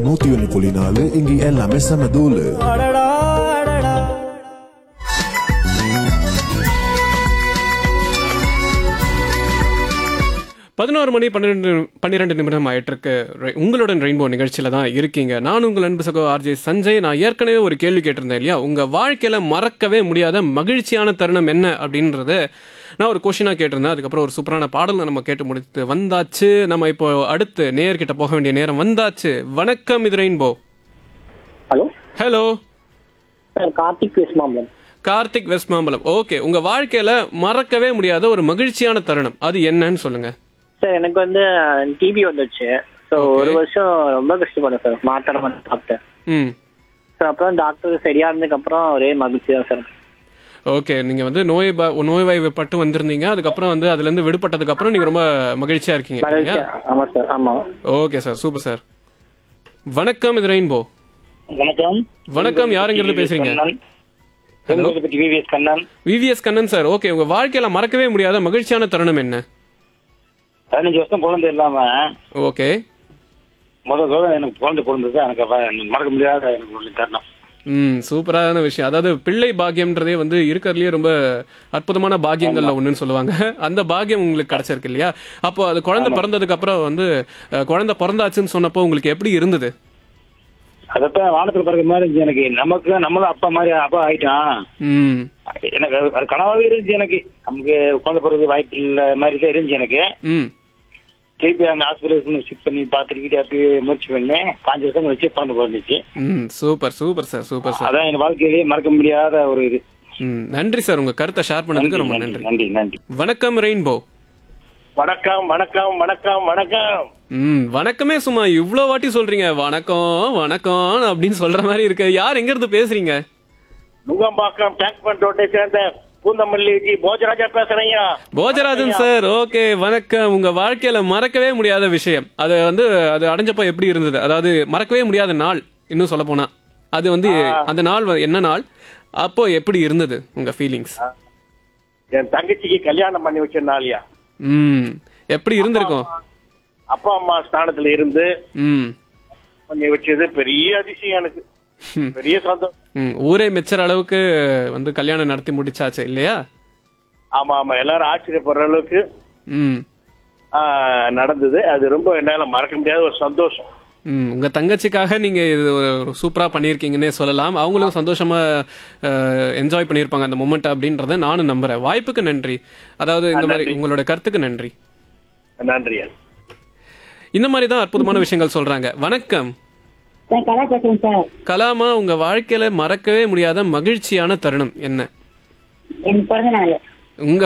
நூத்தி ஒன்னு புள்ளி நாலு இங்க எல்லாமே செம தூளு பதினோரு மணி பன்னிரெண்டு பன்னிரெண்டு நிமிடம் ஆயிட்டிருக்கு ரெ- உங்களுடன் ரெயின்போ நிகழ்ச்சியில தான் இருக்கீங்க நான் உங்கள் அன்பு சகோ ஆர்ஜே சஞ்சய் நான் ஏற்கனவே ஒரு கேள்வி கேட்டிருந்தேன் இல்லையா உங்க வாழ்க்கையில மறக்கவே முடியாத மகிழ்ச்சியான தருணம் என்ன அப்படின்றத நான் ஒரு கொஷினா கேட்டிருந்தேன் அதுக்கப்புறம் ஒரு சூப்பரான பாடலை நம்ம கேட்டு முடித்து வந்தாச்சு நம்ம இப்போ அடுத்து நேர்கிட்ட போக வேண்டிய நேரம் வந்தாச்சு வணக்கம் இது Rainbow hello hello sir Karthik West Mambalam Karthik West Mambalam okay உங்க வாழ்க்கையில மறக்கவே முடியாத ஒரு மகிழ்ச்சியான தருணம் அது என்னன்னு சொல்லுங்க சார் எனக்கு வந்து டிபி வந்துச்சு ஸோ Okay. ஒரு வருஷம் ரொம்ப கஷ்டப்பட்டேன் சார் மாத்திரை மட்டும் சாப்பிட்டேன் ம் ஸோ அப்புறம் டாக்டர் சரியா இருந்ததுக்கு அப்புறம் ஒரே மகிழ்ச்சி தான் சார் ஓகே நீங்க வந்து நோய் ப- நோய்வாய்ப்பட்டு வந்திருந்தீங்க அதுக்கப்புறம் வந்து அதுல இருந்து விடுபட்டதுக்கு அப்புறம் நீங்க ரொம்ப மகிழ்ச்சியா இருக்கீங்க மகிழ்ச்சி இல்லையா? ஆமா சார் ஆமா ஓகே சார் சூப்பர் சார் வணக்கம் இது ரெயின்போ வணக்கம் வணக்கம் யாருங்கிறது பேசுறீங்க ஹலோ பற்றி VVS Kannan VVS Kannan sir okay உங்க வாழ்க்கையில மறக்கவே முடியாத மகிழ்ச்சியான தருணம் என்ன பதினஞ்சு வருஷம் குழந்தை இல்லாம ஓகே முதல் தடவை எனக்கு குழந்தை பிறந்தது எனக்கு அப்ப மறக்க முடியாத எனக்கு ஒரு தருணம் ம் சூப்பரான விஷயம் அதாவது பிள்ளை பாக்கியம்ன்றதே வந்து இருக்கிறதுலயே ரொம்ப அற்புதமான பாக்கியங்கள்ல ஒண்ணுன்னு சொல்லுவாங்க அந்த பாக்கியம் உங்களுக்கு கிடைச்சிருக்கு இல்லையா அப்போ அது குழந்தை பிறந்ததுக்கு அப்புறம் வந்து அஹ், குழந்தை பிறந்தாச்சுன்னு சொன்னப்போ உங்களுக்கு எப்படி இருந்தது அதத்தான் வானத்துல பிறகு மாதிரி இருந்துச்சு எனக்கு நமக்கு நம்மளும் அப்பா மாதிரி அப்பா ஆயிட்டான் ம் எனக்கு அது- அது கனவாவே இருந்துச்சு எனக்கு நமக்கு குழந்தை பிறகு வாய்ப்பு இல்ல மாதிரி தான் இருந்துச்சு எனக்கு ம் திருப்பி அந்த ஹாஸ்பிட்டல் செக் பண்ணி பார்த்துக்கிட்டு அப்படியே முயற்சி பண்ணேன் பாஞ்சு வருஷம் வச்சு குழந்தை பிறந்துச்சு ம் super super sir super sir அதான் என் வாழ்க்கையிலேயே மறக்க முடியாத ஒரு இது ம் நன்றி சார் உங்க கருத்தை ஷேர் பண்ணதுக்கு ரொம்ப நன்றி நன்றி நன்றி வணக்கம் ரெயின்போ வணக்கம் வணக்கம் வணக்கம் வணக்கம் ம் வணக்கமே சும்மா இவ்ளோ வாட்டி சொல்றீங்க வணக்கம் வணக்கம் அப்படின்னு சொல்ற மாதிரி இருக்கு யார் எங்க இருந்து பேசுறீங்க நுங்கம்பாக்கம் டேங்க் பண்ட் ரோட்டை சேர்ந்த பூந்தமல்லி ஜி போஜராஜா பேசுறேன் போஜராஜன் சார் ஓகே வணக்கம் உங்க வாழ்க்கையில மறக்கவே முடியாத விஷயம் அது வந்து அது அடைஞ்சப்போ எப்படி இருந்தது அதாவது மறக்கவே முடியாத நாள் இன்னும் சொல்ல போனா அது வந்து அந்த நாள் வ- என்ன நாள் அப்போ எப்படி இருந்தது உங்க ஃபீலிங்ஸ் என் தங்கச்சிக்கு கல்யாணம் பண்ணி வச்ச நாளியா ம் எப்படி இருந்திருக்கும் அப்பா அம்மா ஸ்தானத்துல இருந்து ம் பண்ணி வச்சது பெரிய அதிசயம் எனக்கு பெரிய சந்தோஷம் ம் ஊரே மெச்சற அளவுக்கு வந்து கல்யாணம் நடத்தி முடிச்சாச்சு இல்லையா ஆமா ஆமா எல்லாரும் ஆச்சரியப்படுற அளவுக்கு ம் ஆ, நடந்தது அது ரொம்ப என்னால மறக்க முடியாத ஒரு சந்தோஷம் ம் உங்க தங்கச்சிக்காக நீங்க இது ஒரு ஒரு சூப்பரா பண்ணியிருக்கீங்கன்னே சொல்லலாம் அவங்களும் சந்தோஷமா என்ஜாய் பண்ணியிருப்பாங்க அந்த மொமெண்ட் அப்படின்றத நானும் நம்புறேன் வாய்ப்புக்கு நன்றி அதாவது இந்த மாதிரி உங்களோட கருத்துக்கு நன்றி நன்றி இந்த மாதிரி தான் அற்புதமான விஷயங்கள் சொல்றாங்க வணக்கம் சார் கலா பேசுறேன் சார் கலாமா உங்க வாழ்க்கையில மறக்கவே முடியாத மகிழ்ச்சியான தருணம் என்ன என் பிறந்த நாள் உங்க